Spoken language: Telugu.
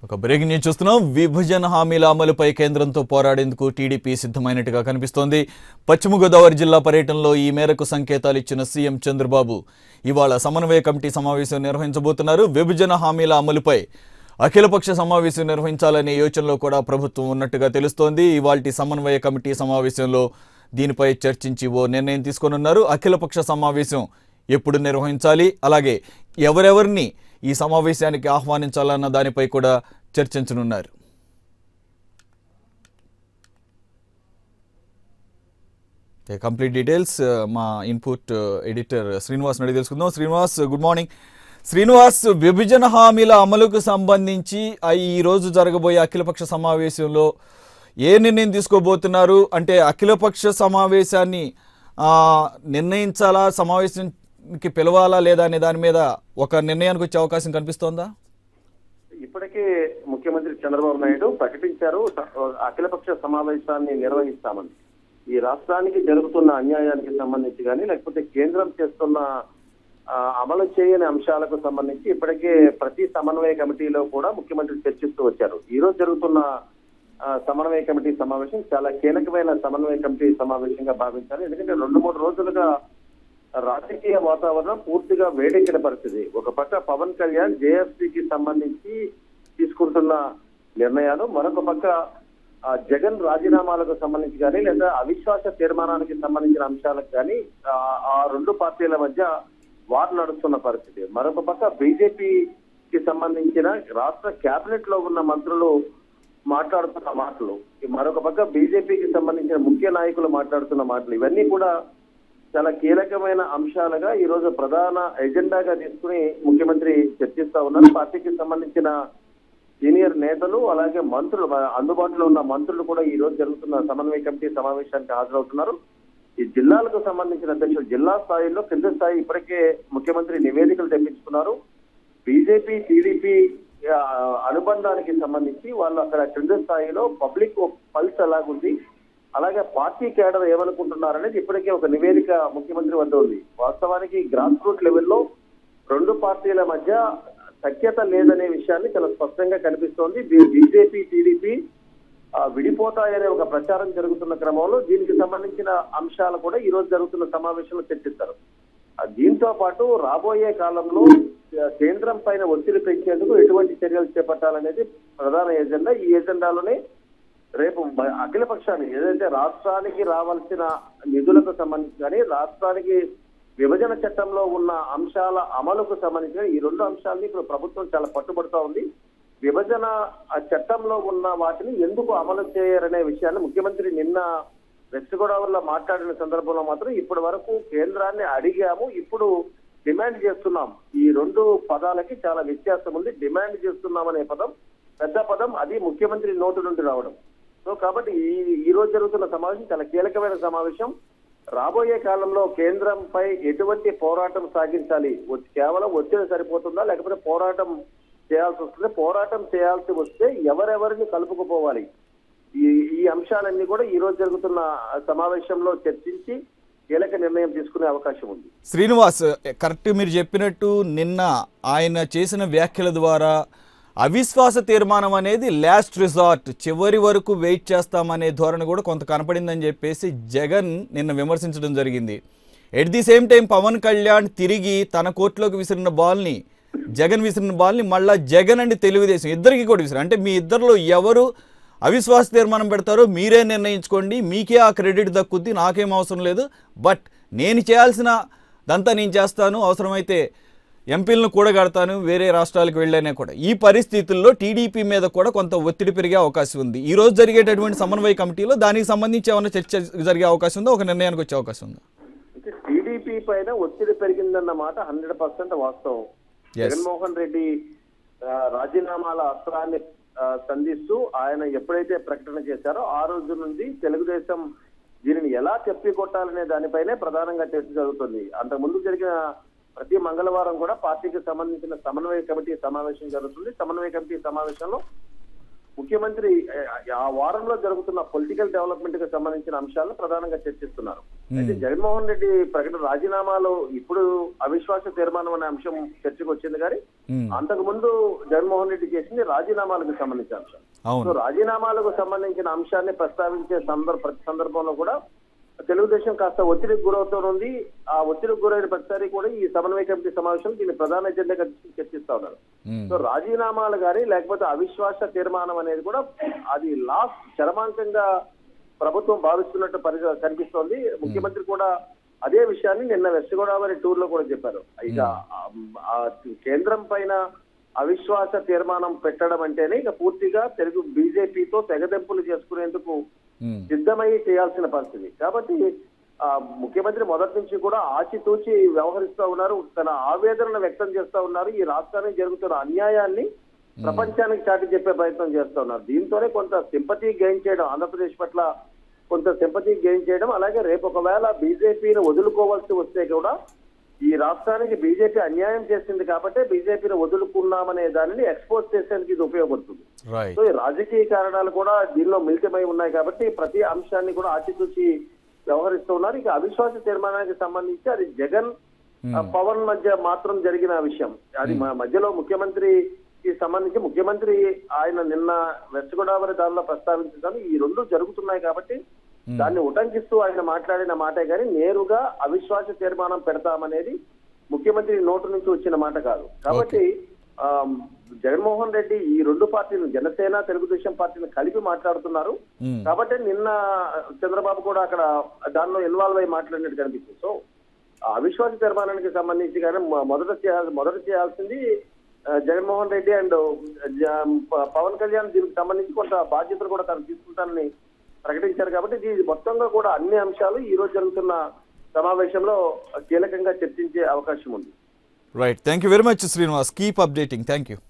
ఒక బ్రేకింగ్ న్యూస్ చూస్తున్నాం విభజన హామీల అమలుపై కేంద్రంతో పోరాడేందుకు టీడీపీ సిద్ధమైనట్టుగా కనిపిస్తోంది పశ్చిమ గోదావరి జిల్లా పర్యటనలో ఈ మేరకు సంకేతాలు ఇచ్చిన సీఎం చంద్రబాబు ఇవాళ సమన్వయ కమిటీ సమావేశం నిర్వహించబోతున్నారు విభజన హామీల అమలుపై అఖిలపక్ష సమావేశం నిర్వహించాలనే యోచనలో కూడా ప్రభుత్వం ఉన్నట్టుగా తెలుస్తోంది ఇవాల్టి సమన్వయ కమిటీ సమావేశంలో దీనిపై చర్చించి ఓ నిర్ణయం తీసుకోనున్నారు అఖిలపక్ష సమావేశం ఎప్పుడు నిర్వహించాలి అలాగే ఎవరెవరిని ఈ సమావేశానికి ఆహ్వానించాలన్న దానిపై కూడా చర్చించనున్నారు కంప్లీట్ డీటెయిల్స్ మా ఇన్పుట్ ఎడిటర్ శ్రీనివాస్ అడిగి తెలుసుకుందాం శ్రీనివాస్ గుడ్ మార్నింగ్ శ్రీనివాస్ విభజన హామీల అమలుకు సంబంధించి ఆ ఈ రోజు జరగబోయే అఖిలపక్ష సమావేశంలో ఏ నిర్ణయం తీసుకోబోతున్నారు అంటే అఖిలపక్ష సమావేశాన్ని ఆ, నిర్ణయించాలా సమావేశానికి పిలవాలా లేదా అనే దాని మీద ఒక నిర్ణయానికి వచ్చే అవకాశం కనిపిస్తోందా ఇప్పటికే ముఖ్యమంత్రి చంద్రబాబు నాయుడు ప్రకటించారు స- అఖిలపక్ష సమావేశాన్ని నిర్వహిస్తామని ఈ రాష్ట్రానికి జరుగుతున్న అన్యాయానికి సంబంధించి కానీ లేకపోతే కేంద్రం చేస్తున్న ఆ, అమలు చేయని అంశాలకు సంబంధించి ఇప్పటికే ప్రతి సమన్వయ కమిటీలో కూడా ముఖ్యమంత్రి చర్చిస్తూ వచ్చారు ఈ రోజు జరుగుతున్న ఆ, సమన్వయ కమిటీ సమావేశం చాలా కీలకమైన సమన్వయ కమిటీ సమావేశంగా భావించాలి ఎందుకంటే రెండు మూడు రోజులుగా రాజకీయ వాతావరణం పూర్తిగా వేడెక్కిన పరిస్థితి ఒక పక్క పవన్ కళ్యాణ్ జేఎఫ్సీకి సంబంధించి తీసుకుంటున్న నిర్ణయాలు మరొక పక్క ఆ, జగన్ రాజీనామాలకు సంబంధించి కానీ లేదా అవిశ్వాస తీర్మానానికి సంబంధించిన అంశాలకు కానీ ఆ, ఆ రెండు పార్టీల మధ్య వార్ నడుస్తున్న పరిస్థితి మరొక పక్క బీజేపీకి సంబంధించిన రాష్ట్ర కేబినెట్ లో ఉన్న మంత్రులు మాట్లాడుతున్న మాటలు మరొక పక్క బీజేపీకి సంబంధించిన ముఖ్య నాయకులు మాట్లాడుతున్న మాటలు ఇవన్నీ కూడా చాలా కీలకమైన అంశాలుగా ఈ రోజు ప్రధాన ఎజెండాగా తీసుకుని ముఖ్యమంత్రి చర్చిస్తా ఉన్నారు పార్టీకి సంబంధించిన సీనియర్ నేతలు అలాగే మంత్రులు మ- అందుబాటులో ఉన్న మంత్రులు కూడా ఈ రోజు జరుగుతున్న సమన్వయ కమిటీ సమావేశానికి హాజరవుతున్నారు ఈ జిల్లాలకు సంబంధించిన అధ్యక్షులు జిల్లా స్థాయిలో కింద స్థాయి ఇప్పటికే ముఖ్యమంత్రి నివేదికలు తెప్పించుకున్నారు బీజేపీ టీడీపీ ఆ, అనుబంధానికి సంబంధించి వాళ్ళు అక్కడ క్రింద స్థాయిలో పబ్లిక్ పల్స్ ఎలాగుంది అలాగే పార్టీ కేడర్ ఏమనుకుంటున్నారనేది ఇప్పటికే ఒక నివేదిక ముఖ్యమంత్రి వద్ద ఉంది వాస్తవానికి గ్రాస్ రూట్ లెవెల్లో రెండు పార్టీల మధ్య సఖ్యత లేదనే విషయాన్ని చాలా స్పష్టంగా కనిపిస్తోంది బీజేపీ టీడీపీ ఆ, విడిపోతాయనే ఒక ప్రచారం జరుగుతున్న క్రమంలో దీనికి సంబంధించిన అంశాలు కూడా ఈ రోజు జరుగుతున్న సమావేశంలో చర్చిస్తారు ఆ, దీంతో పాటు రాబోయే కాలంలో ఆ, కేంద్రం పైన ఒత్తిడి పెంచేందుకు ఎటువంటి చర్యలు చేపట్టాలనేది ప్రధాన ఎజెండా ఈ ఎజెండాలోనే రేపు బ- అఖిల పక్షాన్ని ఏదైతే రాష్ట్రానికి రావాల్సిన నిధులకు సంబంధించి కానీ రాష్ట్రానికి విభజన చట్టంలో ఉన్న అంశాల అమలుకు సంబంధించిన ఈ రెండు అంశాలని ఇప్పుడు ప్రభుత్వం చాలా పట్టుబడుతూ ఉంది విభజన ఆ చట్టంలో ఉన్న వాటిని ఎందుకు అమలు చేయరనే విషయాన్ని ముఖ్యమంత్రి నిన్న వెస్ట్ గోదావరిలో మాట్లాడిన సందర్భంలో మాత్రం ఇప్పటి వరకు కేంద్రాన్ని అడిగాము ఇప్పుడు డిమాండ్ చేస్తున్నాం ఈ రెండు పదాలకి చాలా వ్యత్యాసం ఉంది డిమాండ్ చేస్తున్నాం అనే పదం పెద్ద పదం అది ముఖ్యమంత్రి నోటు నుండి రావడం సో కాబట్టి ఈ ఈ రోజు జరుగుతున్న సమావేశం చాలా కీలకమైన సమావేశం రాబోయే కాలంలో కేంద్రంపై ఎటువంటి పోరాటం సాగించాలి ఒ- కేవలం ఒత్తిడి సరిపోతుందా లేకపోతే పోరాటం చేయాల్సి వస్తుంది పోరాటం చేయాల్సి వస్తే ఎవరెవరిని కలుపుకుపోవాలి ఈ ఈ అంశాలన్నీ కూడా ఈ రోజు జరుగుతున్న సమావేశంలో చర్చించి కీలక నిర్ణయం తీసుకునే అవకాశం ఉంది శ్రీనివాస్ కరెక్ట్ మీరు చెప్పినట్టు నిన్న ఆయన చేసిన వ్యాఖ్యల ద్వారా అవిశ్వాస తీర్మానం అనేది లాస్ట్ రిసార్ట్ చివరి వరకు వెయిట్ చేస్తామనే ధోరణి కూడా కొంత కనపడిందని చెప్పేసి జగన్ నిన్న విమర్శించడం జరిగింది at the same time Pawan Kalyan తిరిగి తన కోర్టులోకి విసిరిన బాల్ని జగన్ విసిరిన బాల్ని మళ్ళా జగన్ అండ్ తెలుగుదేశం ఇద్దరికి కూడా విసిరారు అంటే మీ ఇద్దరిలో ఎవరు అవిశ్వాస తీర్మానం పెడతారో మీరే నిర్ణయించుకోండి మీకే ఆ క్రెడిట్ దక్కుద్ది నాకేం అవసరం లేదు బట్ నేను చేయాల్సిన దంతా నేను చేస్తాను అవసరమైతే ఎంపీలను కూడా కడతాను వేరే రాష్ట్రాలకు వెళ్ళానే కూడా ఈ పరిస్థితుల్లో టీడీపీ మీద కూడా కొంత ఒత్తిడి పెరిగే అవకాశం ఉంది ఈ రోజు జరిగేటటువంటి సమన్వయ కమిటీలో దానికి సంబంధించి ఏమైనా చర్చ జరిగే అవకాశం ఉందా ఒక నిర్ణయానికి వచ్చే అవకాశం ఉందా అయితే టీడీపీ పైన ఒత్తిడి పెరిగిందన్న మాట హండ్రెడ్ పర్సెంట్ వాస్తవం Yes. జగన్మోహన్ రెడ్డి ఆ, రాజీనామాల అస్త్రాన్ని ఆ, సంధిస్తూ ఆయన ఎప్పుడైతే ప్రకటన చేశారో ఆ రోజు నుండి తెలుగుదేశం దీనిని ఎలా చెప్పి కొట్టాలనే దానిపైనే ప్రధానంగా చర్చ జరుగుతుంది అంతకుముందు జరిగిన ప్రతి మంగళవారం కూడా పార్టీకి సంబంధించిన సమన్వయ కమిటీ సమావేశం జరుగుతుంది సమన్వయ కమిటీ సమావేశంలో ముఖ్యమంత్రి ఆ, ఆ వారంలో జరుగుతున్న పొలిటికల్ డెవలప్మెంట్ కి సంబంధించిన అంశాలను ప్రధానంగా చర్చిస్తున్నారు అయితే జగన్మోహన్ రెడ్డి ప్రకటన రాజీనామాలో ఇప్పుడు అవిశ్వాస తీర్మానం అనే అంశం చర్చకు వచ్చింది కానీ మ్మ్. అంతకు ముందు జగన్మోహన్ రెడ్డి చేసింది రాజీనామాలకు సంబంధించిన అంశం సో అవును రాజీనామాలకు సంబంధించిన అంశాన్ని ప్రస్తావించే సందర్భ ప్రతి సందర్భంలో కూడా తెలుగుదేశం కాస్త ఒత్తిడికి గురవుతోంది ఆ ఒత్తిడికి గురైన ప్రతిసారి కూడా ఈ సమన్వయ కమిటీ సమావేశం దీన్ని ప్రధాన ఎజెండాగా తీసుకుని చర్చిస్తా ఉన్నారు మ్మ్. సో రాజీనామాలు కానీ లేకపోతే అవిశ్వాస తీర్మానం అనేది కూడా అది లాస్ట్ చరమాంకంగా ప్రభుత్వం భావిస్తున్నట్టు పరి కనిపిస్తోంది ముఖ్యమంత్రి కూడా అదే విషయాన్ని నిన్న వెస్ట్ గోదావరి టూర్ లో కూడా చెప్పారు ఇక ఆ- ఆ కేంద్రం పైన అవిశ్వాస తీర్మానం పెట్టడం అంటేనే ఇక పూర్తిగా తెలుగు బీజేపీతో తెగదెంపులు చేసుకునేందుకు మ్మ్. సిద్ధమై చేయాల్సిన పరిస్థితి కాబట్టి ఆ ముఖ్యమంత్రి మొదటి నుంచి కూడా ఆచితూచి వ్యవహరిస్తూ ఉన్నారు తన ఆవేదనను వ్యక్తం చేస్తా ఉన్నారు ఈ రాష్ట్రానికి జరుగుతున్న అన్యాయాన్ని ప్రపంచానికి చాటి చెప్పే ప్రయత్నం చేస్తా ఉన్నారు దీంతోనే కొంత సింపతి గెయిన్ చేయడం ఆంధ్రప్రదేశ్ పట్ల కొంత సింపతి గెయిన్ చేయడం అలాగే రేపు ఒకవేళ బీజేపీని వదులుకోవాల్సి వస్తే కూడా ఈ రాష్ట్రానికి బీజేపీ అన్యాయం చేసింది కాబట్టి బీజేపీని వదులుకున్నామనే దానిని ఎక్స్పోజ్ చేసేందుకు ఇది ఉపయోగపడుతుంది రైట్ సో ఈ రాజకీయ కారణాలు కూడా దీనిలో మిళితమై ఉన్నాయి కాబట్టి ప్రతి అంశాన్ని కూడా ఆచితూచి వ్యవహరిస్తూ ఉన్నారు ఇక అవిశ్వాస తీర్మానానికి సంబంధించి అది జగన్ ఆ, పవన్ మధ్య మాత్రం జరిగిన విషయం అది మా మధ్యలో ముఖ్యమంత్రికి సంబంధించి ముఖ్యమంత్రి ఆయన నిన్న వెస్ట్ గోదావరి దానిలో ప్రస్తావించడం ఈ రెండు జరుగుతున్నాయి కాబట్టి దాన్ని ఉటంకిస్తూ ఆయన మాట్లాడిన మాటే కానీ నేరుగా అవిశ్వాస తీర్మానం పెడతామనేది ముఖ్యమంత్రి నోటు నుంచి వచ్చిన మాట కాదు కాబట్టి ఆ, జగన్మోహన్ రెడ్డి ఈ రెండు పార్టీలు జనసేన తెలుగుదేశం పార్టీని కలిపి మాట్లాడుతున్నారు మ్మ్. కాబట్టి నిన్న చంద్రబాబు కూడా అక్కడ దానిలో ఇన్వాల్వ్ అయి మాట్లాడినట్టు కనిపిస్తుంది సో ఆ అవిశ్వాస తీర్మానానికి సంబంధించి కానీ మొ- మొదట చేయాల్సి మొదట చేయాల్సింది ఆ, జగన్మోహన్ రెడ్డి అండ్ జ- ప- పవన్ కళ్యాణ్ దీనికి సంబంధించి కొంత బాధ్యతలు కూడా తను తీసుకుంటానని ప్రకటించారు కాబట్టి ఇది మొత్తంగా కూడా అన్ని అంశాలు ఈ రోజు జరుగుతున్న సమావేశంలో కీలకంగా చర్చించే అవకాశం ఉంది right thank you very much Srinivas keep updating thank you